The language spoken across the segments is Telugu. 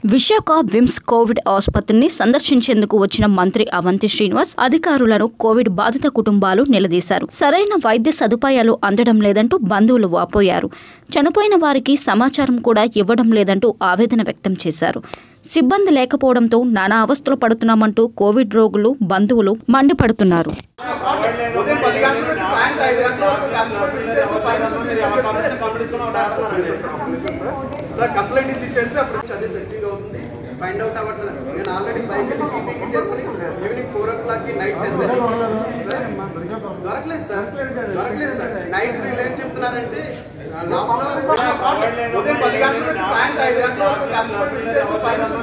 విశాఖ విమ్స్ కోవిడ్ ఆసుపత్రిని సందర్శించేందుకు వచ్చిన మంత్రి అవంతి శ్రీనివాస్ అధికారులను కోవిడ్ బాధిత కుటుంబాలు నిలదీశారు సరైన వైద్య సదుపాయాలు అందడం లేదంటూ బంధువులు వాపోయారు చనిపోయిన వారికి సమాచారం కూడా ఇవ్వడం లేదంటూ ఆవేదన వ్యక్తం చేశారు సిబ్బంది లేకపోవడంతో నానా అవస్థలు పడుతున్నామంటూ కోవిడ్ రోగులు బంధువులు మండిపడుతున్నారు ఉదయం పది గంటల నుంచి సాయంత్రం ఐదు గంటల వరకు కస్టమర్ ఫిల్ చేసి పర్మిషన్ సార్ కంప్లైంట్ ఇచ్చి ఇచ్చేస్తే అప్పుడు అదే సెర్చింగ్ అవుతుంది ఫైండ్ అవుట్ అవ్వట్లేదు నేను ఆల్రెడీ బైక్ వెళ్ళి పీపీ కిట్ వేసుకుని ఈవినింగ్ ఫోర్ ఓ క్లాక్ కి నైట్ టెన్ థర్టీ దొరకలేదు సార్ దొరకలేదు సార్ నైట్ వీళ్ళు ఏం చెప్తున్నారంటే లాస్ట్ లో ఉదయం పది గంటల నుంచి సాయంత్రం ఐదు గంటల వరకు కస్టమర్ ఫిల్ చేసి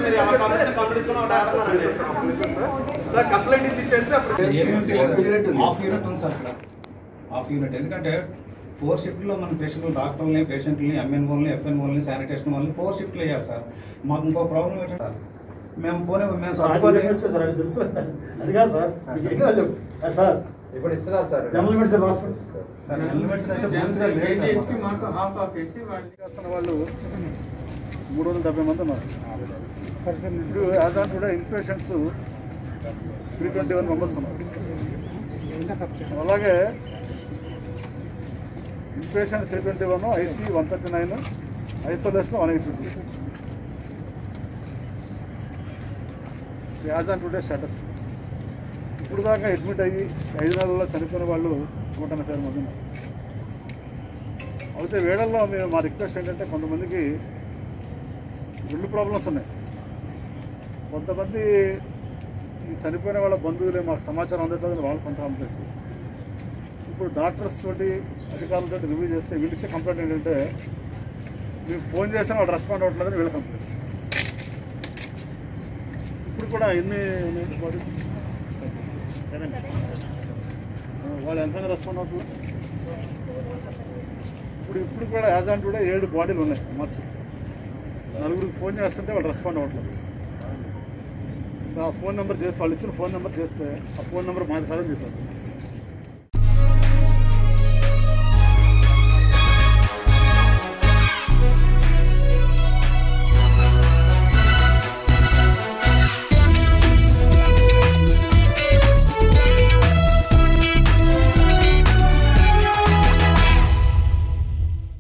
పర్మిషన్ సార్ కంప్లైంట్ ఇచ్చి ఇచ్చేస్తే అప్పుడు యూనిట్ లేదు హాఫ్ యూనిట్ ఉంది సార్ ఇక్కడ హాఫ్ యూనిట్ ఎందుకంటే ఫోర్ షిఫ్ట్లో మన పేషెంట్లు డాక్టర్ని పేషెంట్ని ఎంఎన్ వాళ్ళని ఎఫ్ఎన్ వాళ్ళని శానిటేషన్ వాళ్ళని ఫోర్ షిఫ్ట్లు వేయాలి సార్ మాకు ఇంకో ప్రాబ్లం ఏంటంటే సార్ మేము పోనీ మేము సాటిఫైడ్ సర్దుకొని సార్ అది తెలుసు అది కాదు సార్ మీకు ఏం కావాలి చెప్పు. అది సార్ ఇప్పుడు ఇస్తున్నారు sir general medicine hospital sir helmets అయితే ముందు సార్ లేదు సార్ మాకు. మాకు హాఫ్ ఆఫ్ వేసి వాళ్ళు చేస్తున్న వాళ్ళు మూడు వందల డెబ్బై మంది ఉన్నారు ఇప్పుడు as on today inpatients three twenty one members ఉన్నారు అలాగే inpatients three twenty one IC one thirty nine isolation one eight fifty as on today status ఇప్పుడు దాకా అడ్మిట్ అయ్యి ఐదు నెలల్లో చనిపోయిన వాళ్ళు నూట ఎనభై ఆరు మంది ఉన్నారు అయితే వేళల్లో మేము మా రిక్వెస్ట్ ఏంటంటే కొంతమందికి రెండు ప్రాబ్లమ్స్ ఉన్నాయి కొంతమంది ఈ చనిపోయిన వాళ్ళ బంధువులే మాకు సమాచారం అందట్లేదు వాళ్ళు కొంత కంప్లైంట్ ఇప్పుడు డాక్టర్స్ తోటి అధికారులతో రివ్యూ చేస్తే వీళ్ళు ఇచ్చే కంప్లైంట్ ఏంటంటే మీకు ఫోన్ చేస్తే వాళ్ళు రెస్పాండ్ అవ్వట్లేదని వీళ్ళ కంప్లైంట్ ఇప్పుడు కూడా ఎన్ని ఉన్నాయి బాడీ సెవెన్ వాళ్ళు ఎంతమంది రెస్పాండ్ అవుతుంది ఇప్పుడు ఇప్పుడు కూడా యాజ్ ఆన్ టుడే ఏడు బాడీలు ఉన్నాయి మార్చి నలుగురికి ఫోన్ చేస్తుంటే వాళ్ళు రెస్పాండ్ అవ్వట్లేదు సో ఆ ఫోన్ నెంబర్ చేస్తే వాళ్ళు ఇచ్చిన ఫోన్ నెంబర్ చేస్తే ఆ ఫోన్ నెంబర్ మాది కాదని చెప్పేసి